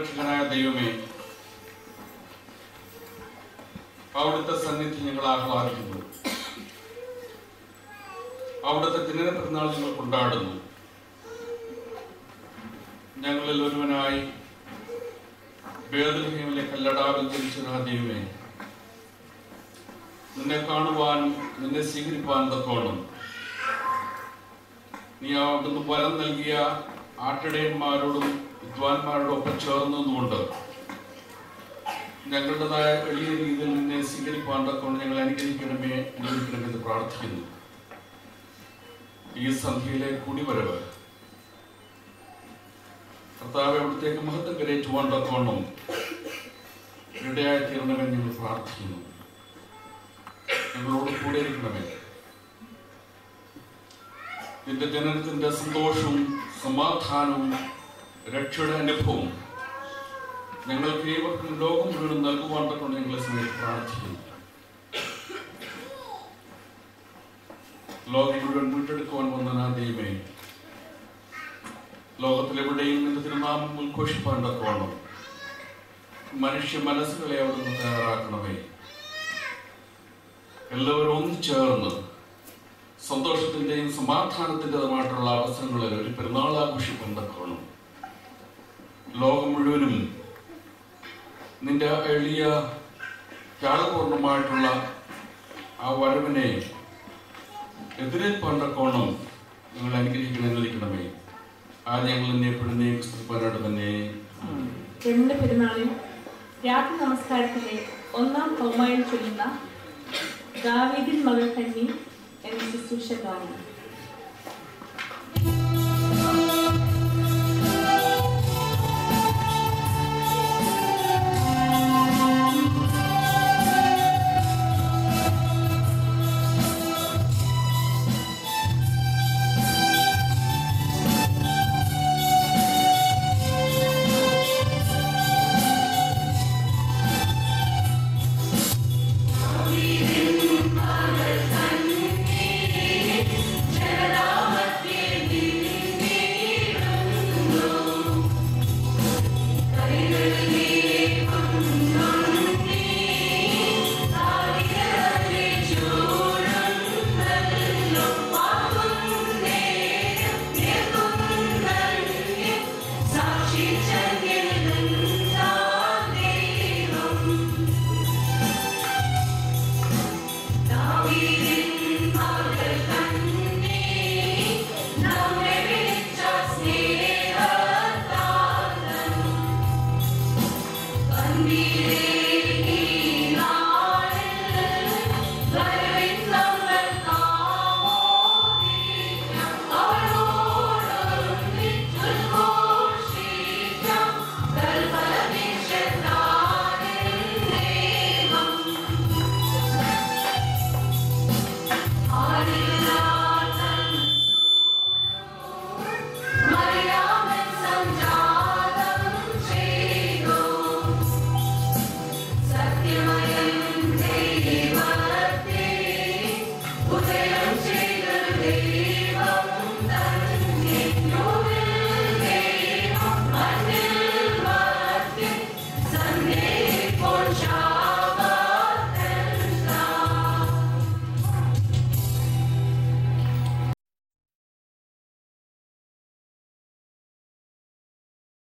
രക്ഷകനായ ദൈവമേ അവിടുത്തെ സന്നിധി ഞങ്ങൾ ആഹ്ലാദിക്കുന്നു അവിടുത്തെ ദിന പെരുന്നാൾ ഞങ്ങൾ കൊണ്ടാടുന്നു ഞങ്ങളിൽ ഒരുവനായി ബേദലഹീമിലെ കല്ലടാവിൽ ജനിച്ച ദൈവമേ നിന്നെ കാണുവാനും നിന്നെ സ്വീകരിപ്പാൻ തക്കോണം നീ അവിടുന്ന് വരം നൽകിയ ആട്ടിടയന്മാരോടും വിദ്വാൻമാരോടും ഒപ്പം ചേർന്നതുകൊണ്ട് ഞങ്ങളുടേതായ എളിയ രീതിയിൽ നിന്നെ സ്വീകരിപ്പാൻ തക്കോണം ഞങ്ങൾ അനുഗ്രഹിക്കണമേ അനുഗ്രഹിക്കണമേ എന്ന് പ്രാർത്ഥിക്കുന്നു ഈ സന്ധ്യയിലെ കുടിവരവ് കർത്താവ് അവിടത്തേക്ക് മഹത്വം കരയേറ്റുവാൻ തക്കോണം ഇടയായി തീരണമെന്ന് ഞങ്ങൾ പ്രാർത്ഥിക്കുന്നു ഞങ്ങളോട് കൂടെ ഇരിക്കണമേ നിന്റെ ജനനത്തിന്റെ സന്തോഷവും സമാധാനവും രക്ഷയുടെ അനുഭവവും ഞങ്ങൾക്ക് ഏവർക്കും ലോകം മുഴുവൻ നൽകുവാൻ തക്കൊണ്ട് ഞങ്ങളെ സമയത്ത് പ്രാർത്ഥിക്കുന്നു ലോകം മുഴുവൻ വീണ്ടെടുക്കുവാൻ വന്ന ദൈവമേ ലോകത്തിലെവിടെയും നിന്റെ തിരുനാമം ഉദ്ഘോഷിപ്പാൻ തക്കോണം മനുഷ്യ മനസ്സുകളെ അവിടുന്ന് തയ്യാറാക്കണമേ എല്ലാവരും ഒന്നിച്ചേർന്ന് സന്തോഷത്തിന്റെയും സമാധാനത്തിൻ്റെതുമായിട്ടുള്ള അവസരങ്ങളിൽ ഒരു പെരുന്നാൾ ആഘോഷിക്കാൻ തക്കോണം ലോകം മുഴുവനും നിന്റെ എളിയ ത്യാഗപൂർണമായിട്ടുള്ള ആ വരവിനെ എതിരേൽപ്പാൻ തക്കോണം നിങ്ങൾ അനുഗ്രഹിക്കണം അനുവദിക്കണമേ ആ ഞങ്ങൾ എന്നെ എപ്പോഴും ക്രിസ്തുപ്പാനായിട്ട് തന്നെ രണ്ട് പെരുന്നാളിൽ രാത്രി നമസ്കാരത്തിലെ ഒന്നാം കോമായിൽ ചൊല്ലുന്ന ദാവീദിൻ മകൾ കന്നി എന്ന ശുശ്രൂഷ ഗാനം